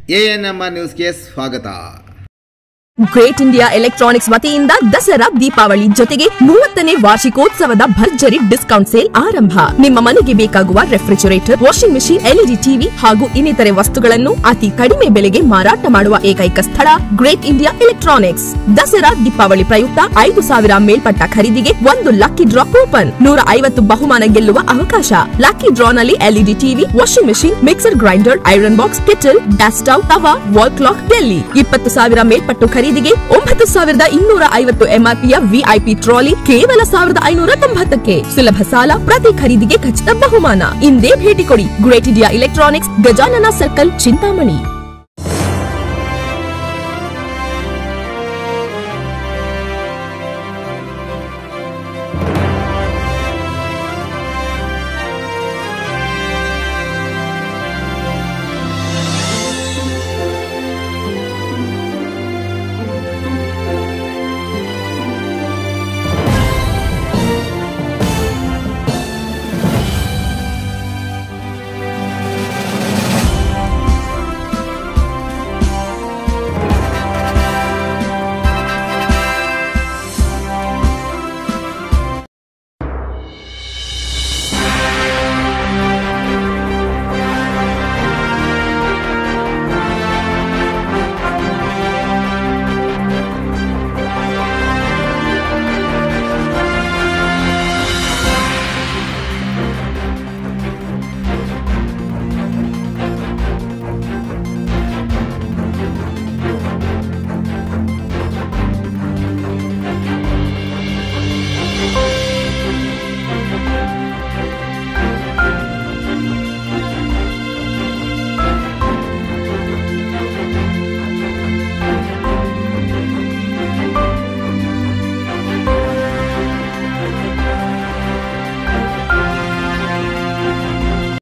ANM ನ್ಯೂಸ್ಗೆ ಸ್ವಾಗತ great India electronics ವತಿಯಿಂದ ದಸರಾ ದೀಪಾವಳಿ ಜೊತೆಗೆ ಮೂವತ್ತನೇ ವಾರ್ಷಿಕೋತ್ಸವದ ಭರ್ಜರಿ ಡಿಸ್ಕೌಂಟ್ ಸೇಲ್ ಆರಂಭ ನಿಮ್ಮ ಮನೆಗೆ ಬೇಕಾಗುವ refrigerator washing machine LED TV ಹಾಗೂ ಇನ್ನಿತರೆ ವಸ್ತುಗಳನ್ನು ಅತಿ ಕಡಿಮೆ ಬೆಲೆಗೆ ಮಾರಾಟ ಮಾಡುವ ಏಕೈಕ ಸ್ಥಳ Great India Electronics Dasara Deepavali ಪ್ರಯುಕ್ತ ಐದು ಸಾವಿರ ಮೇಲ್ಪಟ್ಟ ಖರೀದಿಗೆ ಒಂದು ಲಕ್ಕಿ ಡ್ರಾ ಕೂಪನ್ ನೂರ ಐವತ್ತು ಬಹುಮಾನ ಗೆಲ್ಲುವ ಅವಕಾಶ ಲಕ್ಕಿ ಡ್ರಾನಲ್ಲಿ LED TV washing machine mixer grinder iron box kettle gas stove tawa wall clock ಡೆಲ್ಲಿ ಇಪ್ಪತ್ತು ಸಾವಿರ ಮೇಲ್ಪಟ್ಟು ಖರೀದಿಗೆ ಒಂಬತ್ತು ಸಾವಿರದ ಇನ್ನೂರ ಐವತ್ತು ಎಂಆರ್ಪಿಯ ವಿಐಪಿ ಟ್ರಾಲಿ ಕೇವಲ ಸಾವಿರದ ಐನೂರ ತೊಂಬತ್ತಕ್ಕೆ ಸುಲಭ ಸಾಲ ಪ್ರತಿ ಖರೀದಿಗೆ ಖಚಿತ ಬಹುಮಾನ ಇಂದೇ ಭೇಟಿ ಕೊಡಿ Great India Electronics Gajanana circle Chintamani